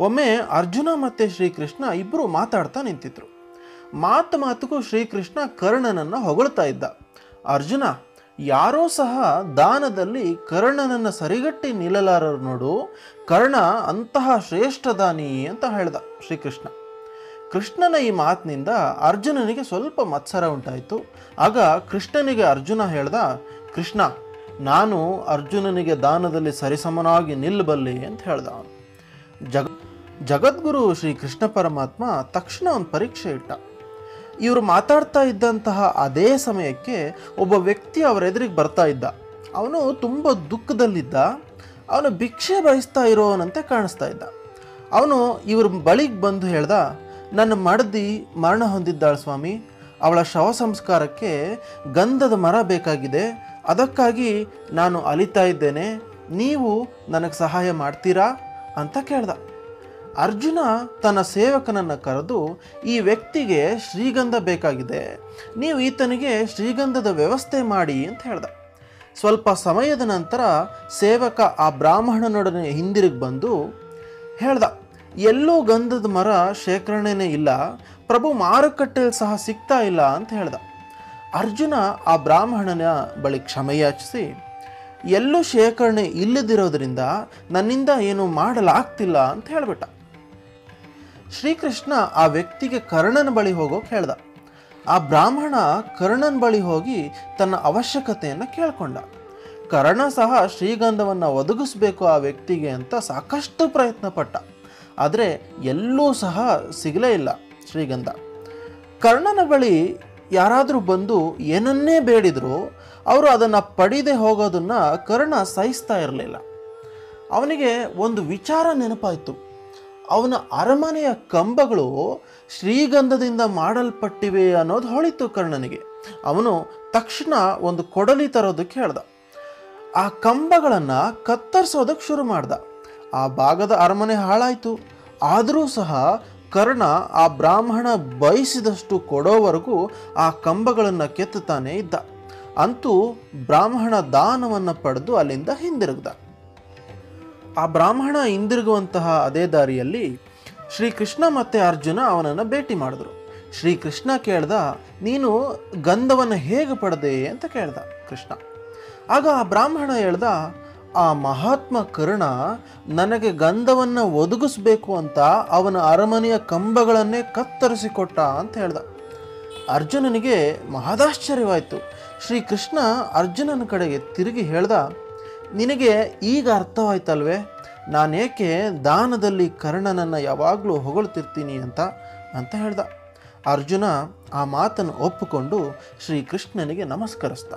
ಒಮ್ಮೆ ಅರ್ಜುನ ಮತ್ತು ಶ್ರೀಕೃಷ್ಣ ಇಬ್ಬರು ಮಾತಾಡ್ತಾ ನಿಂತಿದ್ರು ಮಾತು ಮಾತುಗೂ ಶ್ರೀಕೃಷ್ಣ ಕರ್ಣನನ್ನು ಹೊಗಳ್ತಾ ಇದ್ದ ಅರ್ಜುನ ಯಾರೋ ಸಹ ದಾನದಲ್ಲಿ ಕರ್ಣನನ್ನು ಸರಿಗಟ್ಟಿ ನಿಲ್ಲಲಾರರು ನೋಡು ಕರ್ಣ ಅಂತಹ ಶ್ರೇಷ್ಠ ದಾನಿ ಅಂತ ಹೇಳ್ದ ಶ್ರೀಕೃಷ್ಣ ಕೃಷ್ಣನ ಈ ಮಾತಿನಿಂದ ಅರ್ಜುನನಿಗೆ ಸ್ವಲ್ಪ ಮತ್ಸರ ಉಂಟಾಯಿತು ಆಗ ಕೃಷ್ಣನಿಗೆ ಅರ್ಜುನ ಹೇಳ್ದ ಕೃಷ್ಣ ನಾನು ಅರ್ಜುನನಿಗೆ ದಾನದಲ್ಲಿ ಸರಿಸಮನಾಗಿ ನಿಲ್ಲಬಲ್ಲೆ ಅಂತ ಹೇಳ್ದ ಅವನು ಜಗ ಜಗದ್ಗುರು ಶ್ರೀ ಕೃಷ್ಣ ಪರಮಾತ್ಮ ತಕ್ಷಣ ಒಂದು ಪರೀಕ್ಷೆ ಇಟ್ಟ ಇವರು ಮಾತಾಡ್ತಾ ಇದ್ದಂತಹ ಅದೇ ಸಮಯಕ್ಕೆ ಒಬ್ಬ ವ್ಯಕ್ತಿ ಅವರ ಎದುರಿಗೆ ಬರ್ತಾ ಇದ್ದ ಅವನು ತುಂಬ ದುಃಖದಲ್ಲಿದ್ದ ಅವನು ಭಿಕ್ಷೆ ಬಯಸ್ತಾ ಇರೋನಂತೆ ಕಾಣಿಸ್ತಾ ಇದ್ದ ಅವನು ಇವ್ರ ಬಳಿಗೆ ಬಂದು ಹೇಳ್ದ ನನ್ನ ಮಡದಿ ಮರಣ ಹೊಂದಿದ್ದಾಳೆ ಸ್ವಾಮಿ ಅವಳ ಶವ ಸಂಸ್ಕಾರಕ್ಕೆ ಗಂಧದ ಮರ ಬೇಕಾಗಿದೆ ಅದಕ್ಕಾಗಿ ನಾನು ಅಲಿತಾ ಇದ್ದೇನೆ ನೀವು ನನಗೆ ಸಹಾಯ ಮಾಡ್ತೀರಾ ಅಂತ ಕೇಳ್ದ ಅರ್ಜುನ ತನ್ನ ಸೇವಕನನ್ನು ಕರೆದು ಈ ವ್ಯಕ್ತಿಗೆ ಶ್ರೀಗಂಧ ಬೇಕಾಗಿದೆ ನೀವು ಈತನಿಗೆ ಶ್ರೀಗಂಧದ ವ್ಯವಸ್ಥೆ ಮಾಡಿ ಅಂತ ಹೇಳ್ದ ಸ್ವಲ್ಪ ಸಮಯದ ನಂತರ ಸೇವಕ ಆ ಬ್ರಾಹ್ಮಣನೊಡನೆ ಹಿಂದಿರುಗಿ ಬಂದು ಹೇಳ್ದ ಎಲ್ಲೂ ಗಂಧದ ಮರ ಶೇಖರಣೆನೇ ಇಲ್ಲ ಪ್ರಭು ಮಾರುಕಟ್ಟೆಯಲ್ಲಿ ಸಹ ಸಿಗ್ತಾ ಇಲ್ಲ ಅಂತ ಹೇಳ್ದ ಅರ್ಜುನ ಆ ಬ್ರಾಹ್ಮಣನ ಬಳಿ ಕ್ಷಮೆಯಾಚಿಸಿ ಎಲ್ಲೂ ಶೇಖರಣೆ ಇಲ್ಲದಿರೋದ್ರಿಂದ ನನ್ನಿಂದ ಏನು ಮಾಡಲಾಗ್ತಿಲ್ಲ ಅಂತ ಹೇಳ್ಬಿಟ್ಟ ಶ್ರೀಕೃಷ್ಣ ಆ ವ್ಯಕ್ತಿಗೆ ಕರ್ಣನ ಬಳಿ ಹೋಗೋಕೆ ಹೇಳ್ದ ಆ ಬ್ರಾಹ್ಮಣ ಕರ್ಣನ ಬಳಿ ಹೋಗಿ ತನ್ನ ಅವಶ್ಯಕತೆಯನ್ನು ಕೇಳ್ಕೊಂಡ ಕರ್ಣ ಸಹ ಶ್ರೀಗಂಧವನ್ನು ಒದಗಿಸ್ಬೇಕು ಆ ವ್ಯಕ್ತಿಗೆ ಅಂತ ಸಾಕಷ್ಟು ಪ್ರಯತ್ನ ಪಟ್ಟ ಆದರೆ ಎಲ್ಲೂ ಸಹ ಸಿಗಲೇ ಇಲ್ಲ ಶ್ರೀಗಂಧ ಕರ್ಣನ ಬಳಿ ಯಾರಾದರೂ ಬಂದು ಏನನ್ನೇ ಬೇಡಿದ್ರು ಅವರು ಅದನ್ನು ಪಡೆದೇ ಹೋಗೋದನ್ನು ಕರ್ಣ ಸಹಿಸ್ತಾ ಇರಲಿಲ್ಲ ಅವನಿಗೆ ಒಂದು ವಿಚಾರ ನೆನಪಾಯಿತು ಅವನ ಅರಮನೆಯ ಕಂಬಗಳು ಶ್ರೀಗಂಧದಿಂದ ಮಾಡಲ್ಪಟ್ಟಿವೆ ಅನ್ನೋದು ಹೊಳಿತು ಕರ್ಣನಿಗೆ ಅವನು ತಕ್ಷಣ ಒಂದು ಕೊಡಲಿ ತರೋದಕ್ಕೆ ಹೇಳ್ದ ಆ ಕಂಬಗಳನ್ನು ಕತ್ತರಿಸೋದಕ್ಕೆ ಶುರು ಮಾಡ್ದ ಆ ಭಾಗದ ಅರಮನೆ ಹಾಳಾಯಿತು ಆದರೂ ಸಹ ಕರ್ಣ ಆ ಬ್ರಾಹ್ಮಣ ಬಯಸಿದಷ್ಟು ಕೊಡೋವರೆಗೂ ಆ ಕಂಬಗಳನ್ನು ಕೆತ್ತುತ್ತಾನೆ ಇದ್ದ ಅಂತೂ ಬ್ರಾಹ್ಮಣ ದಾನವನ್ನು ಪಡೆದು ಅಲ್ಲಿಂದ ಹಿಂದಿರುಗ್ದ ಆ ಬ್ರಾಹ್ಮಣ ಹಿಂದಿರುಗುವಂತಹ ಅದೇ ದಾರಿಯಲ್ಲಿ ಶ್ರೀಕೃಷ್ಣ ಮತ್ತು ಅರ್ಜುನ ಅವನನ್ನು ಭೇಟಿ ಮಾಡಿದ್ರು ಶ್ರೀಕೃಷ್ಣ ಕೇಳ್ದ ನೀನು ಗಂಧವನ್ನು ಹೇಗೆ ಪಡೆದೆ ಅಂತ ಕೇಳ್ದ ಕೃಷ್ಣ ಆಗ ಆ ಬ್ರಾಹ್ಮಣ ಹೇಳ್ದ ಆ ಮಹಾತ್ಮ ಕರ್ಣ ನನಗೆ ಗಂಧವನ್ನು ಒದಗಿಸ್ಬೇಕು ಅಂತ ಅವನ ಅರಮನೆಯ ಕಂಬಗಳನ್ನೇ ಕತ್ತರಿಸಿಕೊಟ್ಟ ಅಂತ ಹೇಳ್ದ ಅರ್ಜುನನಿಗೆ ಮಹದಾಶ್ಚರ್ಯವಾಯಿತು ಶ್ರೀಕೃಷ್ಣ ಅರ್ಜುನನ ಕಡೆಗೆ ತಿರುಗಿ ಹೇಳ್ದ ನಿನಗೆ ಈಗ ಅರ್ಥವಾಯ್ತಲ್ವೇ ನಾನೇಕೆ ದಾನದಲ್ಲಿ ಕರ್ಣನನ್ನು ಯಾವಾಗಲೂ ಹೊಗಳ್ತಿರ್ತೀನಿ ಅಂತ ಅಂತ ಹೇಳ್ದ ಅರ್ಜುನ ಆ ಮಾತನ್ನು ಒಪ್ಪಿಕೊಂಡು ಶ್ರೀಕೃಷ್ಣನಿಗೆ ನಮಸ್ಕರಿಸ್ದ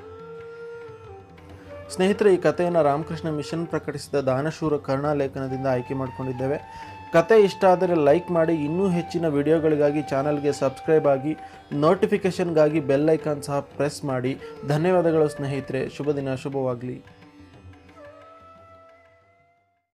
ಸ್ನೇಹಿತರೆ ಈ ಕಥೆಯನ್ನು ರಾಮಕೃಷ್ಣ ಮಿಷನ್ ಪ್ರಕಟಿಸಿದ ದಾನಶೂರ ಕರ್ಣ ಲೇಖನದಿಂದ ಆಯ್ಕೆ ಮಾಡಿಕೊಂಡಿದ್ದೇವೆ ಕತೆ ಇಷ್ಟ ಆದರೆ ಲೈಕ್ ಮಾಡಿ ಇನ್ನೂ ಹೆಚ್ಚಿನ ವಿಡಿಯೋಗಳಿಗಾಗಿ ಚಾನಲ್ಗೆ ಸಬ್ಸ್ಕ್ರೈಬ್ ಆಗಿ ನೋಟಿಫಿಕೇಷನ್ಗಾಗಿ ಬೆಲ್ ಐಕಾನ್ ಸಹ ಪ್ರೆಸ್ ಮಾಡಿ ಧನ್ಯವಾದಗಳು ಸ್ನೇಹಿತರೆ ಶುಭ ದಿನ ಶುಭವಾಗಲಿ